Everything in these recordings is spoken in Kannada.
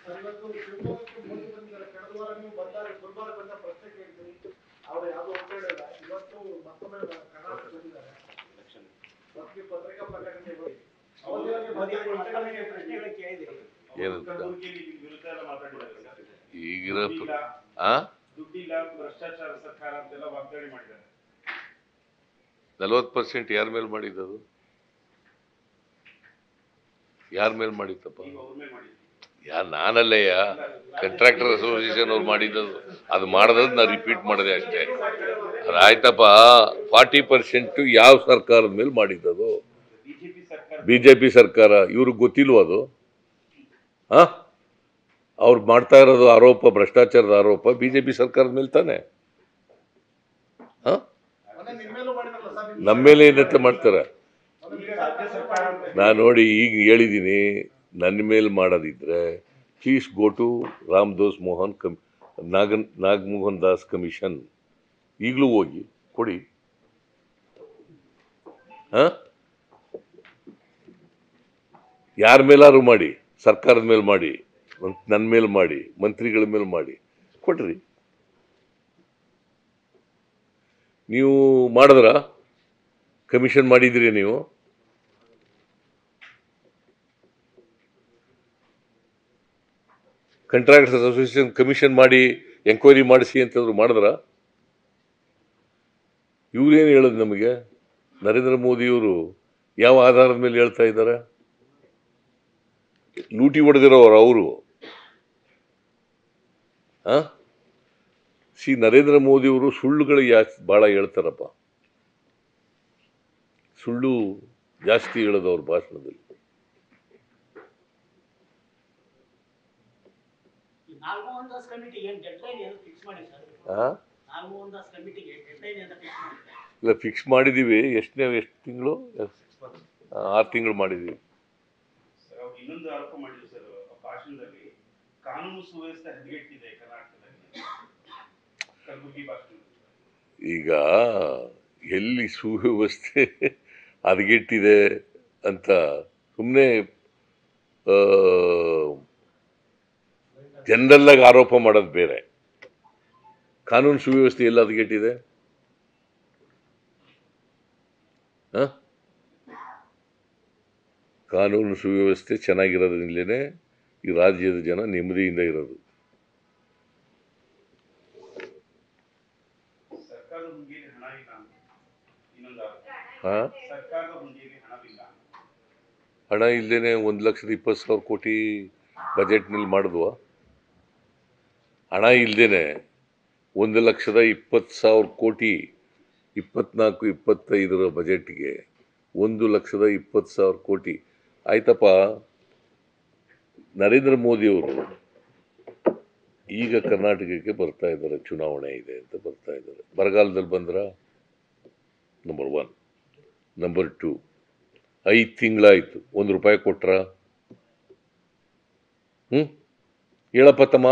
ಸರ್ ಇವತ್ತು ಶಿವಮೊಗ್ಗಕ್ಕೆ ಮೋದಿ ಬಂದಿದ್ದಾರೆ ಕಳೆದ ವಾರ ನೀವು ಬಂದಾಗ ಗುಲ್ಬರ್ಗ ಬಂದ ಪ್ರಶ್ನೆ ಕೇಳ್ತೀರಿ ಅವ್ರು ಯಾವ್ದು ಅಂತ ಹೇಳಿಲ್ಲ ಇವತ್ತು ಮತ್ತೊಮ್ಮೆ ಕರ್ನಾಟಕ ಬಂದಿದ್ದಾರೆ ಮತ್ತೆ ಪತ್ರಿಕಾ ಪ್ರಕಟಣೆ ಮಾಡಿ. ಅವತ್ತಿನ ಮೋದಿ ಅವರು ಪ್ರಶ್ನೆಗಳಿಗೆ ಮತ್ತೊಮ್ಮೆ ಪ್ರಶ್ನೆಗಳು ಕೇಳಿದಿರಿ ಏನಂತ ಕಲಬುರಗಿಯಲ್ಲಿ ನಿಮ್ ವಿರುದ್ಧ ಎಲ್ಲ ಮಾತಾಡಿದ್ದಾರೆ ಸರ್. ಈಗಿರೋ ದುಡ್ಡಿಲ್ಲ, ಆ ದುಡ್ಡಿಲ್ಲ ಭ್ರಷ್ಟಾಚಾರ ಸರ್ಕಾರ ಅಂತೆಲ್ಲ ವಾಗ್ದಾಳಿ ಮಾಡಿದ್ದಾರೆ ನಲ್ವತ್ತು ಪರ್ಸೆಂಟ್ ಯಾರ ಮೇಲೆ ಮಾಡಿದ್ದದು ಯಾರ ಮೇಲೆ ಮಾಡಿತ್ತಪ್ಪ ಈಗ ಅವ್ರ ಮೇಲೆ ಮಾಡಿದ್ರು ಯಾರು ನಾನಲ್ಲಯ್ಯ ಕಾಂಟ್ರಾಕ್ಟರ್ ಅಸೋಸಿಯೇಷನ್ ಅವ್ರು ಮಾಡಿದ್ದದು ಅದು ಮಾಡದದ್ದು ನಾ ರಿಪೀಟ್ ಮಾಡಿದೆ ಅಷ್ಟೇ ಅದಾಯ್ತಪ್ಪ ಫಾರ್ಟಿ ಪರ್ಸೆಂಟ್ ಯಾವ ಸರ್ಕಾರದ ಮೇಲೆ ಮಾಡಿದ್ದದು ಬಿಜೆಪಿ ಸರ್ಕಾರ ಬಿ ಜೆ ಪಿ ಸರ್ಕಾರ ಇವ್ರಿಗೆ ಗೊತ್ತಿಲ್ವ ಅದು ಆ ಅವ್ರು ಮಾಡ್ತಾ ಇರೋದು ಆರೋಪ ಭ್ರಷ್ಟಾಚಾರದ ಆರೋಪ ಬಿ ಜೆ ಪಿ ಸರ್ಕಾರದ ಮೇಲೆ ತಾನೆ ಆ ಮೊನ್ನೆ ನಿಮ್ಮ ಮೇಲೂ ಮಾಡಿದ್ರಲ್ಲ ಸರ್ ನಿಮ್ಮ ನಮ್ಮ ಮೇಲೆ ಏನಂತ ಮಾಡ್ತಾರೆ ಈಗ ರಾಜ್ಯ ಸರ್ಕಾರ ಅಂತ ನಾನು ನೋಡಿ ಈಗ ಹೇಳಿದ್ದೀನಿ ನನ್ನ ಮೇಲೆ ಮಾಡೋದಿದ್ರೆ ಪ್ಲೀಸ್ ಗೋ ಟು ರಾಮ್ ದೋಸ್ ಮೋಹನ್ ಕಮ್ ನಾಗನ್ ನಾಗಮೋಹನ್ ದಾಸ್ ಕಮಿಷನ್ ಈಗಲೂ ಹೋಗಿ ಕೊಡಿ ಹಾ ಯಾರ ಮೇಲಾದ್ರು ಮಾಡಿ ಸರ್ಕಾರದ ಮೇಲೆ ಮಾಡಿ ನನ್ನ ಮೇಲೆ ಮಾಡಿ ಮಂತ್ರಿಗಳ ಮೇಲೆ ಮಾಡಿ ಕೊಟ್ರಿ ನೀವು ಮಾಡಿದ್ರ ಕಮಿಷನ್ ಮಾಡಿದ್ರಿ ನೀವು ಕಾಂಟ್ರಾಕ್ಟರ್ಸ್ ಅಸೋಸಿಯೇಷನ್ ಕಮಿಷನ್ ಮಾಡಿ ಎಂಕ್ವೈರಿ ಮಾಡಿಸಿ ಅಂತಂದ್ರು ಮಾಡಿದ್ರ ಇವ್ರೇನು ಹೇಳೋದು ನಮಗೆ ನರೇಂದ್ರ ಮೋದಿಯವರು ಯಾವ ಆಧಾರದ ಮೇಲೆ ಹೇಳ್ತಾ ಇದ್ದಾರೆ ಲೂಟಿ ಹೊಡೆದಿರೋರು ಅವರು ಆ ಸಿ ನರೇಂದ್ರ ಮೋದಿಯವರು ಸುಳ್ಳುಗಳು ಯಾಕೆ ಭಾಳ ಹೇಳ್ತಾರಪ್ಪ ಸುಳ್ಳು ಜಾಸ್ತಿ ಹೇಳೋದು ಅವ್ರ ಭಾಷಣದಲ್ಲಿ ಈ ನಾಗಮೋಹನ್ ದಾಸ್ ಕಮಿಟಿ ಏನ್ ಡೆಡ್ ಲೈನ್ ಏನು ಫಿಕ್ಸ್ ಮಾಡಿ ಸರ್ ಆ? ನಾಗಮೋಹನ್ ದಾಸ್ ಕಮಿಟಿಗೆ ಡೆಡ್ ಲೈನ್ ಏನು ಫಿಕ್ಸ್ ಮಾಡಿ ಇಲ್ಲ ಫಿಕ್ಸ್ ಮಾಡಿದ್ದೀವಿ ಎಷ್ಟನೇ ಎಷ್ಟು ತಿಂಗಳು ಆರು ತಿಂಗಳು ಮಾಡಿದ್ದೀವಿ ಸರ್ ಅವ್ರು ಇನ್ನೊಂದು ಆರೋಪ ಮಾಡಿದ್ರು ಸರ್ ಆ ಭಾಷಣದಲ್ಲಿ ಕಾನೂನು ಸುವ್ಯವಸ್ಥೆ ಹದಗೆಟ್ಟಿದೆ ಕರ್ನಾಟಕದಲ್ಲಿ ಕಲಬುರಗಿ ಭಾಷಣದಲ್ಲಿ ಈಗ ಎಲ್ಲಿ ಸುವ್ಯವಸ್ಥೆ ಹದಗೆಟ್ಟಿದೆ ಅಂತ ಸುಮ್ಮನೆ ಜನರಲ್ಲಾಗಿ ಆರೋಪ ಮಾಡೋದು ಬೇರೆ ಕಾನೂನು ಸುವ್ಯವಸ್ಥೆ ಎಲ್ಲ ಹದಗೆಟ್ಟಿದೆ ಆ? ಕಾನೂನು ಸುವ್ಯವಸ್ಥೆ ಚೆನ್ನಾಗಿರೋದ್ರಿಂದಲೇ ಈ ರಾಜ್ಯದ ಜನ ನೆಮ್ಮದಿಯಿಂದ ಇರೋದು ಸರ್ಕಾರದ ಹುಂಡಿಯಲ್ಲಿ ಹಣ ಇಲ್ಲ ಅಂತ ಇನ್ನೊಂದು ಆರೋಪ ಹಾಂ ಸರ್ಕಾರದ ಹುಂಡಿಯಲ್ಲಿ ಹಣವಿಲ್ಲ ಹಣ ಇಲ್ಲದೇನೆ ಒಂದು ಲಕ್ಷದ ಇಪ್ಪತ್ತು ಸಾವಿರ ಕೋಟಿ ಬಜೆಟ್ನಲ್ಲಿ ಮಾಡಿದ್ವಾ ಹಣ ಇಲ್ಲದೇನೆ ಒಂದು ಲಕ್ಷದ ಇಪ್ಪತ್ತು ಸಾವಿರ ಕೋಟಿ ಇಪ್ಪತ್ನಾಲ್ಕು ಇಪ್ಪತ್ತೈದರ ಬಜೆಟ್ಗೆ ಒಂದು ಲಕ್ಷದ ಇಪ್ಪತ್ತು ಸಾವಿರ ಕೋಟಿ ಆಯ್ತಪ್ಪ ನರೇಂದ್ರ ಮೋದಿಯವರು ಈಗ ಕರ್ನಾಟಕಕ್ಕೆ ಬರ್ತಾ ಇದ್ದಾರೆ ಚುನಾವಣೆ ಇದೆ ಅಂತ ಬರ್ತಾ ಇದ್ದಾರೆ ಬರಗಾಲದಲ್ಲಿ ಬಂದ್ರ ನಂಬರ್ ಒನ್ ನಂಬರ್ ಟೂ ಐದು ತಿಂಗಳಾಯ್ತು ಒಂದು ರೂಪಾಯಿ ಕೊಟ್ರ ಹ್ಞೂ ಹೇಳಪ್ಪ ತಮ್ಮ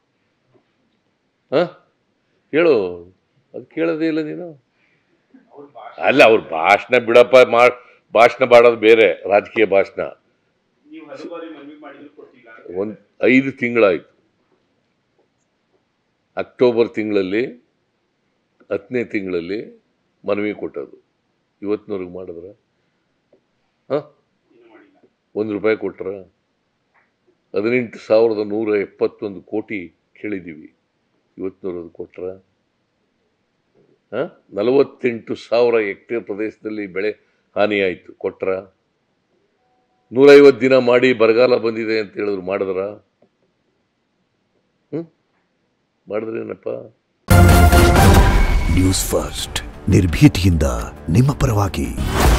ಹಾಂ ಹೇಳು ಅದು ಕೇಳೋದೇ ಇಲ್ಲ ನೀನು ಅವ್ರ ಭಾಷೆ ಅಲ್ಲ ಅವ್ರ ಭಾಷಣ ಬಿಡಪ್ಪ ಮಾ ಭಾಷಣ ಮಾಡೋದು ಬೇರೆ ರಾಜಕೀಯ ಭಾಷಣ ನೀವು ಹಲವು ಬಾರಿ ಮನವಿ ಮಾಡಿದ್ರು ಕೊಟ್ಟಿಲ್ಲ ಅಂತ. ಒಂದು ಐದು ತಿಂಗಳಾಯ್ತು ಅಕ್ಟೋಬರ್ ತಿಂಗಳಲ್ಲಿ ಹತ್ತನೇ ತಿಂಗಳಲ್ಲಿ ಮನವಿ ಕೊಟ್ಟದು ಇವತ್ತಿನವ್ರಿಗೆ ಮಾಡಿದ್ರ ಹಾಂ ಇನ್ನೂ ಮಾಡಿಲ್ಲ ಒಂದು ರೂಪಾಯಿ ಕೊಟ್ರ ಹದಿನೆಂಟು ಸಾವಿರದ ನೂರ ಎಪ್ಪತ್ತೊಂದು ಕೋಟಿ ಕೇಳಿದ್ದೀವಿ ಇವತ್ತಿನವ್ರದ್ದು ಕೊಟ್ರ ಹಾಂ ನಲವತ್ತೆಂಟು ಸಾವಿರ ಹೆಕ್ಟೇರ್ ಪ್ರದೇಶದಲ್ಲಿ ಬೆಳೆ ಹಾನಿಯಾಯಿತು ಕೊಟ್ರ ನೂರೈವತ್ತು ದಿನ ಮಾಡಿ ಬರಗಾಲ ಬಂದಿದೆ ಅಂತ ಹೇಳಿದ್ರು ಮಾಡಿದ್ರ ಹ್ಞೂ ಮಾಡಿದ್ರೇನಪ್ಪ ನ್ಯೂಸ್ ಫಸ್ಟ್ ನಿರ್ಭೀತಿಯಿಂದ ನಿಮ್ಮ ಪರವಾಗಿ